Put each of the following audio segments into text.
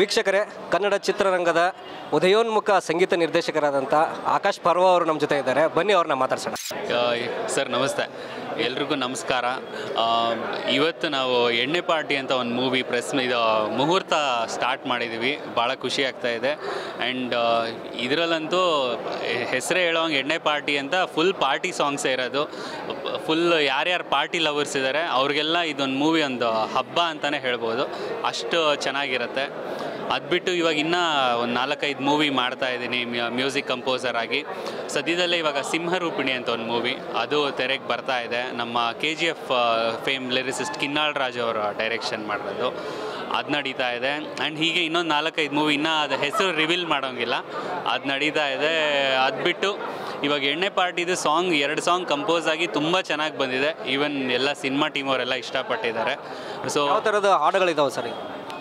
ವೀಕ್ಷಕರೇ ಕನ್ನಡ ಚಿತ್ರರಂಗದ ಉದಯೋನ್ಮುಖ ಸಂಗೀತ ನಿರ್ದೇಶಕರಾದಂಥ ಆಕಾಶ್ ಪರ್ವ ಅವರು ನಮ್ಮ ಜೊತೆ ಇದ್ದಾರೆ ಬನ್ನಿ ಅವ್ರನ್ನ ಮಾತಾಡ್ಸೋಣ ಸರ್ ನಮಸ್ತೆ ಎಲ್ರಿಗೂ ನಮಸ್ಕಾರ ಆ, ಇವತ್ತು ನಾವು ಎಣ್ಣೆ ಪಾರ್ಟಿ ಅಂತ ಒಂದು ಮೂವಿ ಪ್ರೆಸ್ ಇದು ಮುಹೂರ್ತ ಸ್ಟಾರ್ಟ್ ಮಾಡಿದ್ದೀವಿ ಭಾಳ ಖುಷಿ ಆಗ್ತಾ ಇದೆ ಆ್ಯಂಡ್ ಇದರಲ್ಲಂತೂ ಹೆಸರೇ ಹೇಳೋಂಗೆ ಎಣ್ಣೆ ಪಾರ್ಟಿ ಅಂತ ಫುಲ್ ಪಾರ್ಟಿ ಸಾಂಗ್ಸೇ ಇರೋದು ಫುಲ್ ಯಾರ್ಯಾರು ಪಾರ್ಟಿ ಲವರ್ಸ್ ಇದ್ದಾರೆ ಅವ್ರಿಗೆಲ್ಲ ಇದೊಂದು ಮೂವಿ ಒಂದು ಹಬ್ಬ ಅಂತಲೇ ಹೇಳ್ಬೋದು ಅಷ್ಟು ಚೆನ್ನಾಗಿರುತ್ತೆ ಅದು ಬಿಟ್ಟು ಇವಾಗ ಇನ್ನೂ ಒಂದು ನಾಲ್ಕೈದು ಮೂವಿ ಮಾಡ್ತಾ ಇದ್ದೀನಿ ಮ್ಯೂಸಿಕ್ ಕಂಪೋಸರ್ ಆಗಿ ಸದ್ಯದಲ್ಲೇ ಇವಾಗ ಸಿಂಹರೂಪಿಣಿ ಅಂತ ಒಂದು ಮೂವಿ ಅದು ತೆರೆಗೆ ಬರ್ತಾ ಇದೆ ನಮ್ಮ K G F fame lyricist Kinnal Raj ಅವರ ಡೈರೆಕ್ಷನ್ ಮಾಡಿರೋದು ಅದು ನಡೀತಾ ಇದೆ ಆ್ಯಂಡ್ ಹೀಗೆ ಇನ್ನೊಂದು ನಾಲ್ಕೈದು ಮೂವಿ ಇನ್ನೂ ಅದು ಹೆಸರು ರಿವೀಲ್ ಮಾಡೋಂಗಿಲ್ಲ ಅದು ನಡೀತಾ ಇದೆ ಅದು ಬಿಟ್ಟು ಇವಾಗ ಎಣ್ಣೆ ಪಾರ್ಟಿದು ಸಾಂಗ್ ಎರಡು ಸಾಂಗ್ ಕಂಪೋಸ್ ಆಗಿ ತುಂಬ ಚೆನ್ನಾಗಿ ಬಂದಿದೆ ಈವನ್ ಎಲ್ಲ ಸಿನಿಮಾ ಟೀಮ್ ಅವರೆಲ್ಲ ಇಷ್ಟಪಟ್ಟಿದ್ದಾರೆ ಸೊ ಯಾವ ಥರದ ಹಾಡುಗಳಿದಾವೆ ಸರ್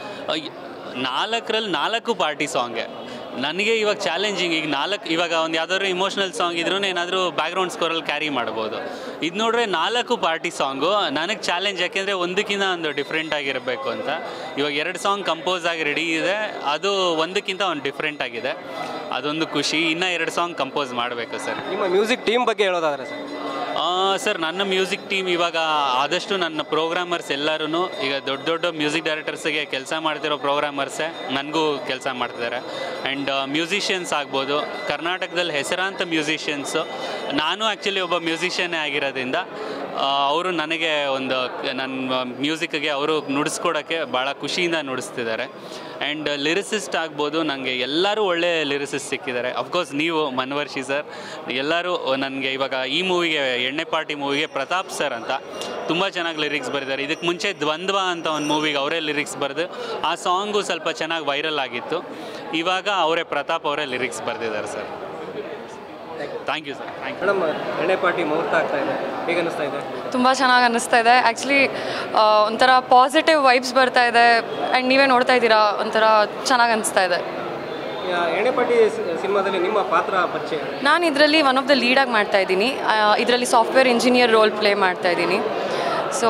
ನಾಲ್ಕರಲ್ಲಿ ನಾಲ್ಕು ಪಾರ್ಟಿ ಸಾಂಗೆ ನನಗೆ ಇವಾಗ ಚಾಲೆಂಜಿಂಗ್ ಈಗ ನಾಲ್ಕು ಇವಾಗ ಒಂದು ಯಾವ್ದಾದ್ರು ಇಮೋಷ್ನಲ್ ಸಾಂಗ್ ಇದ್ರೂ ಏನಾದರೂ ಬ್ಯಾಕ್ಗ್ರೌಂಡ್ ಸ್ಕೋರಲ್ಲಿ ಕ್ಯಾರಿ ಮಾಡ್ಬೋದು ಇದು ನೋಡ್ರೆ ನಾಲ್ಕು ಪಾರ್ಟಿ ಸಾಂಗು ನನಗೆ ಚಾಲೆಂಜ್ ಯಾಕೆಂದರೆ ಒಂದಕ್ಕಿಂತ ಒಂದು ಡಿಫ್ರೆಂಟ್ ಆಗಿರಬೇಕು ಅಂತ ಇವಾಗ ಎರಡು ಸಾಂಗ್ ಕಂಪೋಸ್ ಆಗಿ ರೆಡಿ ಇದೆ ಅದು ಒಂದಕ್ಕಿಂತ ಒಂದು ಡಿಫ್ರೆಂಟ್ ಆಗಿದೆ ಅದೊಂದು ಖುಷಿ ಇನ್ನೂ ಎರಡು ಸಾಂಗ್ ಕಂಪೋಸ್ ಮಾಡಬೇಕು ಸರ್ ನಿಮ್ಮ ಮ್ಯೂಸಿಕ್ ಟೀಮ್ ಬಗ್ಗೆ ಹೇಳೋದಾದ್ರೆ ಸರ್ ಸರ್ ನನ್ನ ಮ್ಯೂಸಿಕ್ ಟೀಮ್ ಇವಾಗ ಆದಷ್ಟು ನನ್ನ ಪ್ರೋಗ್ರಾಮರ್ಸ್ ಎಲ್ಲರೂ ಈಗ ದೊಡ್ಡ ದೊಡ್ಡ ಮ್ಯೂಸಿಕ್ ಡೈರೆಕ್ಟರ್ಸ್ಗೆ ಕೆಲಸ ಮಾಡ್ತಿರೋ ಪ್ರೋಗ್ರಾಮರ್ಸೇ ನನಗೂ ಕೆಲಸ ಮಾಡ್ತಿದ್ದಾರೆ ಆ್ಯಂಡ್ ಮ್ಯೂಸಿಷಿಯನ್ಸ್ ಆಗ್ಬೋದು ಕರ್ನಾಟಕದಲ್ಲಿ ಹೆಸರಾಂತ ಮ್ಯೂಸಿಷಿಯನ್ಸು ನಾನು ಆ್ಯಕ್ಚುಲಿ ಒಬ್ಬ ಮ್ಯೂಸಿಷಿಯನ್ನೇ ಆಗಿರೋದ್ರಿಂದ ಅವರು ನನಗೆ ಒಂದು ನನ್ನ ಮ್ಯೂಸಿಕ್ಗೆ ಅವರು ನುಡಿಸ್ಕೊಡೋಕ್ಕೆ ಭಾಳ ಖುಷಿಯಿಂದ ನುಡಿಸ್ತಿದ್ದಾರೆ ಆ್ಯಂಡ್ ಲಿರಿಸಿಸ್ಟ್ ಆಗ್ಬೋದು ನನಗೆ ಎಲ್ಲರೂ ಒಳ್ಳೆ ಲಿರಿಸಿಸ್ಟ್ ಸಿಕ್ಕಿದ್ದಾರೆ ಅಫ್ಕೋರ್ಸ್ ನೀವು ಮನ್ವರ್ಷಿ ಸರ್ ಎಲ್ಲರೂ ನನಗೆ ಇವಾಗ ಈ ಮೂವಿಗೆ ಎಣ್ಣೆ ಪಾರ್ಟಿ ಮೂವಿಗೆ ಪ್ರತಾಪ್ ಸರ್ ಅಂತ ತುಂಬ ಚೆನ್ನಾಗಿ ಲಿರಿಕ್ಸ್ ಬರೆದಿದ್ದಾರೆ ಇದಕ್ಕೆ ಮುಂಚೆ ದ್ವಂದ್ವ ಅಂತ ಒಂದು ಮೂವಿಗೆ ಅವರೇ ಲಿರಿಕ್ಸ್ ಬರೆದು ಆ ಸಾಂಗು ಸ್ವಲ್ಪ ಚೆನ್ನಾಗಿ ವೈರಲ್ ಆಗಿತ್ತು ಇವಾಗ ಅವರೇ ಪ್ರತಾಪ್ ಅವರೇ ಲಿರಿಕ್ಸ್ ಬರೆದಿದ್ದಾರೆ sir thank you sir thank you madam ಎಣ್ಣೆ ಪಾರ್ಟಿ ಮುಹೂರ್ತ ಆಗ್ತಾ ಇದೆ ಹೇಗೆ ಅನಿಸ್ತಾ ಇದೆ ತುಂಬ ಚೆನ್ನಾಗಿ ಅನ್ನಿಸ್ತಾ ಇದೆ ಆ್ಯಕ್ಚುಲಿ ಒಂಥರ ಪಾಸಿಟಿವ್ ವೈಬ್ಸ್ ಬರ್ತಾ ಇದೆ ಆ್ಯಂಡ್ ನೀವೇ ನೋಡ್ತಾ ಇದ್ದೀರಾ ಒಂಥರ ಚೆನ್ನಾಗಿ ಅನಿಸ್ತಾ ಇದೆ ಯಾ- ಎಣ್ಣೆ ಪಾರ್ಟಿ ಸಿನಿಮಾದಲ್ಲಿ ನಿಮ್ಮ ಪಾತ್ರ ಪರಿಚಯ ನಾನು ಇದರಲ್ಲಿ ಒನ್ ಆಫ್ ದ ಲೀಡಾಗಿ ಮಾಡ್ತಾ ಇದ್ದೀನಿ ಇದರಲ್ಲಿ ಸಾಫ್ಟ್ವೇರ್ ಇಂಜಿನಿಯರ್ ರೋಲ್ ಪ್ಲೇ ಮಾಡ್ತಾ ಇದ್ದೀನಿ ಸೊ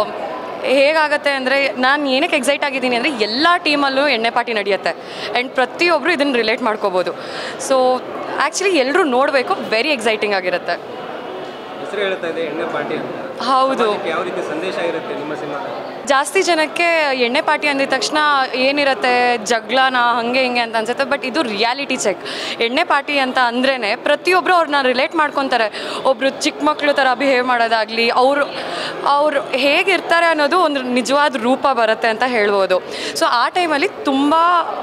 ಹೇಗಾಗತ್ತೆ ಅಂದರೆ ನಾನು ಏನಕ್ಕೆ ಎಕ್ಸೈಟ್ ಆಗಿದ್ದೀನಿ ಅಂದರೆ ಎಲ್ಲ ಟೀಮಲ್ಲೂ ಎಣ್ಣೆ ಪಾರ್ಟಿ ನಡೆಯುತ್ತೆ ಆ್ಯಂಡ್ ಪ್ರತಿಯೊಬ್ಬರು ಇದನ್ನು ರಿಲೇಟ್ ಮಾಡ್ಕೋಬೋದು ಸೊ ಆ್ಯಕ್ಚುಲಿ ಎಲ್ಲರೂ ನೋಡಬೇಕು ವೆರಿ ಎಕ್ಸೈಟಿಂಗ್ ಆಗಿರುತ್ತೆ ಹೆಸರು ಹೇಳ್ತಾ ಇದೆ ಎಣ್ಣೆ ಪಾರ್ಟಿ ಅಂತ ಹೌದು ಸಮಾಜಕ್ಕೆ ಯಾವ ರೀತಿ ಸಂದೇಶ ಇರುತ್ತೆ ನಿಮ್ಮ ಸಿನಿಮಾದಲ್ಲಿ ಜಾಸ್ತಿ ಜನಕ್ಕೆ ಎಣ್ಣೆ ಪಾರ್ಟಿ ಅಂದಿದ ತಕ್ಷಣ ಏನಿರುತ್ತೆ ಜಗಳನ ಹಾಗೆ ಹಿಂಗೆ ಅಂತ ಅನ್ಸುತ್ತೆ ಬಟ್ ಇದು ರಿಯಾಲಿಟಿ ಚೆಕ್ ಎಣ್ಣೆ ಪಾರ್ಟಿ ಅಂತ ಅಂದ್ರೇ ಪ್ರತಿಯೊಬ್ಬರು ಅವ್ರನ್ನ ರಿಲೇಟ್ ಮಾಡ್ಕೊತಾರೆ ಒಬ್ಬರು ಚಿಕ್ಕ ಮಕ್ಕಳು ಥರ ಬಿಹೇವ್ ಮಾಡೋದಾಗಲಿ ಅವರು ಅವ್ರು ಹೇಗಿರ್ತಾರೆ ಅನ್ನೋದು ಒಂದು ನಿಜವಾದ ರೂಪ ಬರುತ್ತೆ ಅಂತ ಹೇಳ್ಬೋದು ಸೊ ಆ ಟೈಮಲ್ಲಿ ತುಂಬ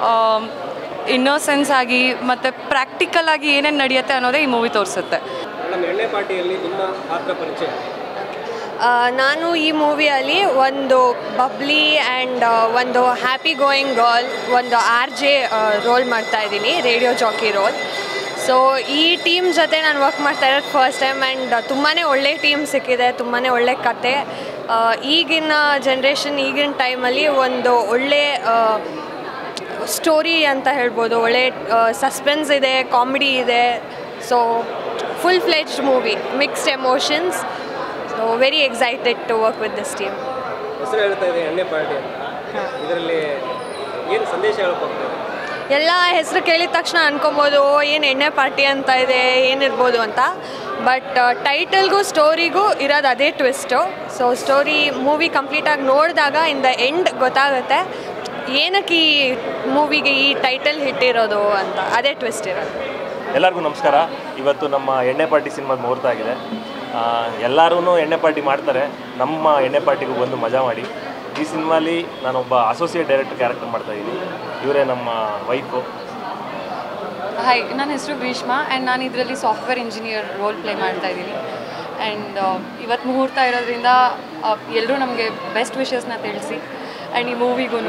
ಇನ್ನೋಸೆನ್ಸ್ ಆಗಿ ಮತ್ತು ಪ್ರಾಕ್ಟಿಕಲ್ ಆಗಿ ಏನೇನು ನಡೆಯುತ್ತೆ ಅನ್ನೋದೇ ಈ ಮೂವಿ ತೋರಿಸುತ್ತೆ ಮೇಡಮ್ ಎಣ್ಣೆ ಪಾರ್ಟಿಯಲ್ಲಿ ನಿಮ್ಮ ಪಾತ್ರ ಪರಿಚಯ ಆ, ನಾನು ಈ ಮೂವಿಯಲ್ಲಿ ಒಂದು ಬಬ್ಲಿ ಆ್ಯಂಡ್ ಒಂದು ಹ್ಯಾಪಿ ಗೋಯಿಂಗ್ ಗರ್ಲ್ ಒಂದು ಆರ್ ಜೆ ರೋಲ್ ಮಾಡ್ತಾ ಇದ್ದೀನಿ ರೇಡಿಯೋ ಜಾಕಿ ರೋಲ್ ಸೊ ಈ ಟೀಮ್ ಜೊತೆ ನಾನು ವರ್ಕ್ ಮಾಡ್ತಾ ಇರೋದು ಫಸ್ಟ್ ಟೈಮ್ ಆ್ಯಂಡ್ ತುಂಬಾ ಒಳ್ಳೆ ಟೀಮ್ ಸಿಕ್ಕಿದೆ ತುಂಬಾ ಒಳ್ಳೆ ಕತೆ ಆ, ಈಗಿನ ಜನ್ರೇಷನ್ ಈಗಿನ ಟೈಮಲ್ಲಿ ಒಂದು ಒಳ್ಳೆ ಸ್ಟೋರಿ ಅಂತ ಹೇಳ್ಬೋದು ಒಳ್ಳೆ ಸಸ್ಪೆನ್ಸ್ ಇದೆ ಕಾಮಿಡಿ ಇದೆ so full fledged movie mixed emotions so very excited to work with this team ಹೆಸರು ಹೇಳ್ತಾ ಇದೆ ಎಣ್ಣೆ ಪಾರ್ಟಿ ಅಂತ ಇದರಲ್ಲಿ ಏನು ಸಂದೇಶ ಹೇಳಕ್ ಹೋಗ್ತಾರೆ ಎಲ್ಲ ಹೆಸರು ಕೇಳಿದ ತಕ್ಷಣ ಅನ್ಕೊಬೋದು ಏನು ಎಣ್ಣೆ ಪಾರ್ಟಿ ಅಂತ ಇದೆ ಏನಿರ್ಬೋದು ಅಂತ ಬಟ್ ಟೈಟಲ್ಗೂ ಸ್ಟೋರಿಗೂ ಇರೋದು ಅದೇ ಟ್ವಿಸ್ಟು ಸೊ ಸ್ಟೋರಿ ಮೂವಿ ಕಂಪ್ಲೀಟಾಗಿ ನೋಡಿದಾಗ ಇನ್ ದ ಎಂಡ್ ಗೊತ್ತಾಗುತ್ತೆ ಏನಕ್ಕೆ ಈ ಮೂವಿಗೆ ಈ ಟೈಟಲ್ ಹಿಟ್ಟಿರೋದು ಅಂತ ಅದೇ ಟ್ವಿಸ್ಟ್ ಇರೋದು ಎಲ್ಲರಿಗೂ ನಮಸ್ಕಾರ ಇವತ್ತು ನಮ್ಮ ಎಣ್ಣೆ ಪಾರ್ಟಿ ಸಿನಿಮಾದ ಮುಹೂರ್ತ ಆಗಿದೆ ಎಲ್ಲರೂ ಎಣ್ಣೆ ಪಾರ್ಟಿ ಮಾಡ್ತಾರೆ ನಮ್ಮ ಎಣ್ಣೆ ಪಾರ್ಟಿಗೂ ಬಂದು ಮಜಾ ಮಾಡಿ ಈ ಸಿನಿಮಾಲಿ ನಾನೊಬ್ಬ ಅಸೋಸಿಯೇಟ್ ಡೈರೆಕ್ಟರ್ ಕ್ಯಾರೆಕ್ಟರ್ ಮಾಡ್ತಾ ಇದ್ದೀನಿ ಇವರೇ ನಮ್ಮ ವೈಫು ಹಾಯ್ ನನ್ನ ಹೆಸರು ಗ್ರೀಷ್ಮಾ ಆ್ಯಂಡ್ ನಾನು ಇದರಲ್ಲಿ ಸಾಫ್ಟ್ವೇರ್ ಇಂಜಿನಿಯರ್ ರೋಲ್ ಪ್ಲೇ ಮಾಡ್ತಾ ಇದ್ದೀನಿ ಆ್ಯಂಡ್ ಇವತ್ತು ಮುಹೂರ್ತ ಇರೋದ್ರಿಂದ ಎಲ್ಲರೂ ನಮಗೆ ಬೆಸ್ಟ್ ವಿಷಸ್ನ ತಿಳಿಸಿ ಆ್ಯಂಡ್ ಈ ಮೂವಿಗೂ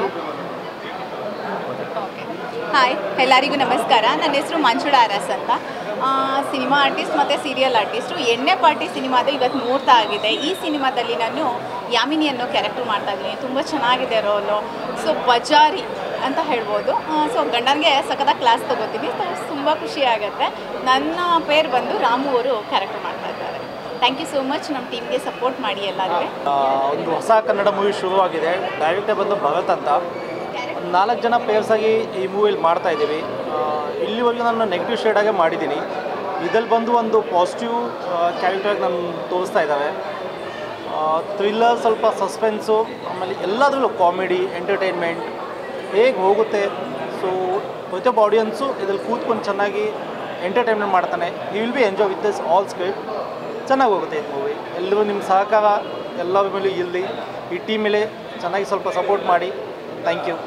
ಹಾಯ್ ಎಲ್ಲರಿಗೂ ನಮಸ್ಕಾರ ನನ್ನ ಹೆಸರು ಮಂಜುಳ ಅರಸ್ ಅಂತ ಆ, ಸಿನಿಮಾ ಆರ್ಟಿಸ್ಟ್ ಮತ್ತು ಸೀರಿಯಲ್ ಆರ್ಟಿಸ್ಟು ಎಣ್ಣೆ ಪಾರ್ಟಿ ಸಿನಿಮಾದ ಇವತ್ತು ಮುಹೂರ್ತ ಆಗಿದೆ ಈ ಸಿನಿಮಾದಲ್ಲಿ ನಾನು ಯಾಮಿನಿ ಅನ್ನೋ ಕ್ಯಾರೆಕ್ಟರ್ ಮಾಡ್ತಾ ಇದ್ದೀನಿ ತುಂಬ ಚೆನ್ನಾಗಿದೆ ರೋಲು ಸೊ ಬಜಾರಿ ಅಂತ ಹೇಳ್ಬೋದು ಸೊ ಗಂಡನಿಗೆ ಸಖತ್ತಾಗಿ ಕ್ಲಾಸ್ ತೊಗೋತೀನಿ ಸೊ ತುಂಬ ಖುಷಿ ಆಗುತ್ತೆ ನನ್ನ ಪೇರ್ ಬಂದು ರಾಮು ಅವರು ಕ್ಯಾರೆಕ್ಟರ್ ಮಾಡ್ತಾ ಇದ್ದಾರೆ ಥ್ಯಾಂಕ್ ಯು ಸೋ ಮಚ್ ನಮ್ಮ ಟೀಮ್ಗೆ ಸಪೋರ್ಟ್ ಮಾಡಿ ಎಲ್ಲರೂ ಆ, ಒಂದು ಹೊಸ ಕನ್ನಡ ಮೂವಿ ಶುರುವಾಗಿದೆ ಡೈರೆಕ್ಟರ್ ಬಂದು ಭಗತ್ ಅಂತ ಒಂದು ನಾಲ್ಕು ಜನ players ಆಗಿ ಈ ಮೂವಿಲಿ ಮಾಡ್ತಾ ಇದ್ದೀವಿ ಆ, ಇಲ್ಲಿವರೆಗೂ ನಾನು ನೆಗೆಟಿವ್ ಶೇಡಾಗೆ ಮಾಡಿದ್ದೀನಿ ಇದಲ್ಲಿ ಬಂದು ಒಂದು ಪಾಸಿಟಿವ್ ಕ್ಯಾರೆಕ್ಟರ್ ನಾನು ತೋರಿಸ್ತಾ ಇದ್ದಾವೆ ಥ್ರಿಲ್ಲರ್ ಸ್ವಲ್ಪ ಸಸ್ಪೆನ್ಸು ಆಮೇಲೆ ಎಲ್ಲದರಲ್ಲೂ ಕಾಮಿಡಿ ಎಂಟರ್ಟೈನ್ಮೆಂಟ್ ಹೇಗೆ ಹೋಗುತ್ತೆ ಸೊ ಪ್ರತಿಯೊಬ್ಬ ಆಡಿಯನ್ಸು ಇದ್ರಲ್ಲಿ ಕೂತ್ಕೊಂಡು ಚೆನ್ನಾಗಿ ಎಂಟರ್ಟೈನ್ಮೆಂಟ್ ಮಾಡ್ತಾನೆ ಈ will be enjoy with this all script ಚೆನ್ನಾಗಿ ಹೋಗುತ್ತೆ ಇದು ಮೂವಿ ಎಲ್ಲರೂ ನಿಮ್ಮ ಸಹಕಾರ ಎಲ್ಲರ ಮೇಲೂ ಇರಲಿ ಈ ಟೀಮ್ ಮೇಲೆ ಚೆನ್ನಾಗಿ ಸ್ವಲ್ಪ ಸಪೋರ್ಟ್ ಮಾಡಿ ಥ್ಯಾಂಕ್ ಯು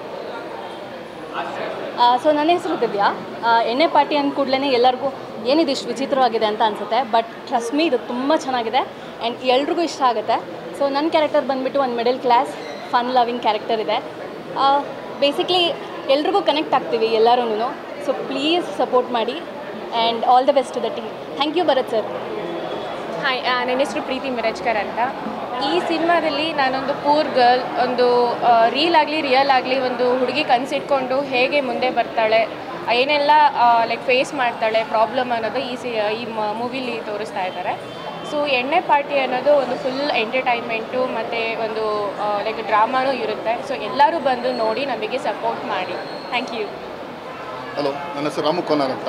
ಸೊ ನನ್ನ ಹೆಸರು ದಿವ್ಯಾ ಆ, ಎಣ್ಣೆ ಪಾರ್ಟಿ ಅಂದ ಕೂಡಲೇ ಎಲ್ಲರಿಗೂ ಏನಿದು ಇಷ್ಟು ವಿಚಿತ್ರವಾಗಿದೆ ಅಂತ ಅನಿಸುತ್ತೆ ಬಟ್ ಟ್ರಸ್ಟ್ ಮೀ ಇದು ತುಂಬ ಚೆನ್ನಾಗಿದೆ ಆ್ಯಂಡ್ ಎಲ್ರಿಗೂ ಇಷ್ಟ ಆಗುತ್ತೆ ಸೊ ನನ್ನ ಕ್ಯಾರೆಕ್ಟರ್ ಬಂದುಬಿಟ್ಟು ಒಂದು middle class fun loving character ಇದೆ ಬೇಸಿಕ್ಲಿ ಎಲ್ರಿಗೂ ಕನೆಕ್ಟ್ ಆಗ್ತೀವಿ ಎಲ್ಲರೂ ಸೊ ಪ್ಲೀಸ್ ಸಪೋರ್ಟ್ ಮಾಡಿ and all the best to the team thank you Bharat sir hi ನನ್ನ ಹೆಸರು ಪ್ರೀತಿ ಮಿರಜ್ಕರ್ ಅಂತ ಈ ಸಿನಿಮಾದಲ್ಲಿ ನಾನೊಂದು ಪೂರ್ ಗರ್ಲ್ ಒಂದು ರೀಲ್ ಆಗಲಿ ರಿಯಲ್ ಆಗಲಿ ಒಂದು ಹುಡುಗಿ ಕನಸಿಟ್ಕೊಂಡು ಹೇಗೆ ಮುಂದೆ ಬರ್ತಾಳೆ ಏನೆಲ್ಲ ಲೈಕ್ ಫೇಸ್ ಮಾಡ್ತಾಳೆ ಪ್ರಾಬ್ಲಮ್ ಅನ್ನೋದು ಈ ಸಿ ಈ ಮೂವಿಲಿ ತೋರಿಸ್ತಾ ಇದ್ದಾರೆ ಸೊ ಎಣ್ಣೆ ಪಾರ್ಟಿ ಅನ್ನೋದು ಒಂದು ಫುಲ್ ಎಂಟರ್ಟೈನ್ಮೆಂಟು ಮತ್ತು ಒಂದು ಲೈಕ್ ಡ್ರಾಮಾನೂ ಇರುತ್ತೆ ಸೊ ಎಲ್ಲರೂ ಬಂದು ನೋಡಿ ನಮಗೆ ಸಪೋರ್ಟ್ ಮಾಡಿ ಥ್ಯಾಂಕ್ ಯು ಹಲೋ ನನ್ನ ಹೆಸರು ರಾಮು ಕೋನಾರ್ ಅಂತ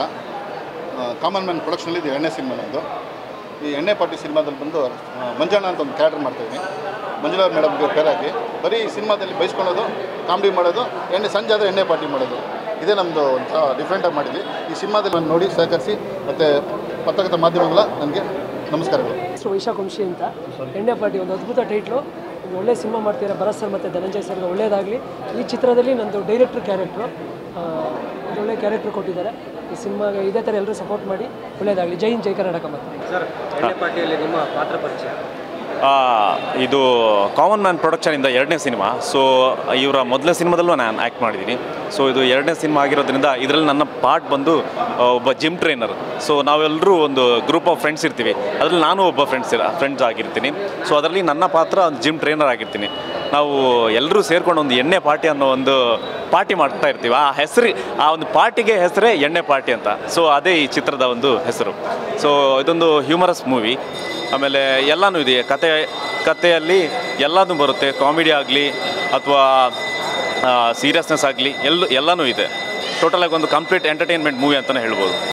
ಕಾಮನ್ ಮ್ಯಾನ್ ಪ್ರೊಡಕ್ಷನಲ್ಲಿ ಇದು ಎಣ್ಣೆ ಸಿನಿಮಾ ನಂದು ಈ ಎಣ್ಣೆ ಪಾರ್ಟಿ ಸಿನಿಮಾದಲ್ಲಿ ಬಂದು ಆ, ಮಂಜಣ್ಣ ಅಂತ ಒಂದು ಕ್ಯಾರೆಕ್ಟರ್ ಮಾಡ್ತಾಯಿದ್ದೀನಿ ಮಂಜುಳಾ ಮೇಡಮ್ಗೆ ಪೇರಾಗಿ ಬರೀ ಈ ಸಿನಿಮಾದಲ್ಲಿ ಬೈಸ್ಕೊಳ್ಳೋದು ಕಾಮಿಡಿ ಮಾಡೋದು ಎಣ್ಣೆ ಸಂಜೆ ಆದರೆ ಎಣ್ಣೆ ಪಾರ್ಟಿ ಮಾಡೋದು ಇದೇ ನಮ್ಮದು ಒಂಥರ ಡಿಫ್ರೆಂಟಾಗಿ ಮಾಡಿದ್ವಿ ಈ ಸಿನಿಮಾದಲ್ಲಿ ನಾನು ನೋಡಿ ಸಹಕರಿಸಿ ಮತ್ತು ಪತ್ರಕರ್ತ ಮಾಧ್ಯಮಗಳ ನನಗೆ ನಮಸ್ಕಾರಗಳು ಹೆಸರು ವೈಶಾಖ್ ವಂಶಿ ಅಂತ ಎಣ್ಣೆ ಪಾರ್ಟಿ ಒಂದು ಅದ್ಭುತ ಟೈಟ್ಲು ಒಂದು ಒಳ್ಳೆ ಸಿನಿಮಾ ಮಾಡ್ತೀರಾ ಭರತ್ ಸರ್ ಮತ್ತು ಧನಂಜಯ್ ಸರ್ಗೆ ಒಳ್ಳೆಯದಾಗಲಿ ಈ ಚಿತ್ರದಲ್ಲಿ ನಂದು ಡೈರೆಕ್ಟ್ರ್ ಕ್ಯಾರೆಕ್ಟ್ರು ಒಂದು ಒಳ್ಳೆ ಕ್ಯಾರೆಕ್ಟ್ರ್ ಕೊಟ್ಟಿದ್ದಾರೆ ಈ ಸಿನಿಮಾಗೆ ಇದೇ ಥರ ಎಲ್ಲರೂ ಸಪೋರ್ಟ್ ಮಾಡಿ ಒಳ್ಳೆಯದಾಗಲಿ ಜೈ ಹಿಂದ್ ಜೈ ಕರ್ನಾಟಕ ಮತ್ತು ಸರ್ ಎಣ್ಣೆ ಪಾರ್ಟಿಯಲ್ಲಿ ನಿಮ್ಮ ಪಾತ್ರ ಪರಿಚಯ ಆ, ಇದು ಕಾಮನ್ ಮ್ಯಾನ್ ಪ್ರೊಡಕ್ಷನಿಂದ ಎರಡನೇ ಸಿನಿಮಾ ಸೊ ಇವರ ಮೊದಲನೇ ಸಿನಿಮಾದಲ್ಲೂ ನಾನು ಆ್ಯಕ್ಟ್ ಮಾಡಿದ್ದೀನಿ ಸೊ ಇದು ಎರಡನೇ ಸಿನಿಮಾ ಆಗಿರೋದ್ರಿಂದ ಇದರಲ್ಲಿ ನನ್ನ ಪಾರ್ಟ್ ಬಂದು ಆ, ಒಬ್ಬ ಜಿಮ್ ಟ್ರೈನರ್ ಸೊ ನಾವೆಲ್ಲರೂ ಒಂದು ಗ್ರೂಪ್ ಆಫ್ ಫ್ರೆಂಡ್ಸ್ ಇರ್ತೀವಿ ಅದರಲ್ಲಿ ನಾನು ಒಬ್ಬ ಫ್ರೆಂಡ್ಸ್ ಫ್ರೆಂಡ್ಸ್ ಆಗಿರ್ತೀನಿ ಸೊ ಅದರಲ್ಲಿ ನನ್ನ ಪಾತ್ರ ಒಂದು ಜಿಮ್ ಟ್ರೈನರ್ ಆಗಿರ್ತೀನಿ ನಾವು ಎಲ್ಲರೂ ಸೇರ್ಕೊಂಡು ಒಂದು ಎಣ್ಣೆ ಪಾರ್ಟಿ ಅನ್ನೋ ಒಂದು ಪಾರ್ಟಿ ಮಾಡ್ತಾ ಇರ್ತೀವಿ ಆ ಹೆಸರು ಆ ಒಂದು ಪಾರ್ಟಿಗೆ ಹೆಸರೇ ಎಣ್ಣೆ ಪಾರ್ಟಿ ಅಂತ ಸೊ ಅದೇ ಈ ಚಿತ್ರದ ಒಂದು ಹೆಸರು ಸೊ ಇದೊಂದು ಹ್ಯೂಮರಸ್ ಮೂವಿ ಆಮೇಲೆ ಎಲ್ಲನೂ ಇದೆ ಕತೆ ಕಥೆಯಲ್ಲಿ ಎಲ್ಲನೂ ಬರುತ್ತೆ ಕಾಮಿಡಿ ಆಗಲಿ ಅಥವಾ ಸೀರಿಯಸ್ನೆಸ್ ಆಗಲಿ ಎಲ್ಲ ಎಲ್ಲನೂ ಇದೆ ಟೋಟಲಾಗಿ ಒಂದು ಕಂಪ್ಲೀಟ್ ಎಂಟರ್ಟೈನ್ಮೆಂಟ್ ಮೂವಿ ಅಂತಲೇ ಹೇಳ್ಬೋದು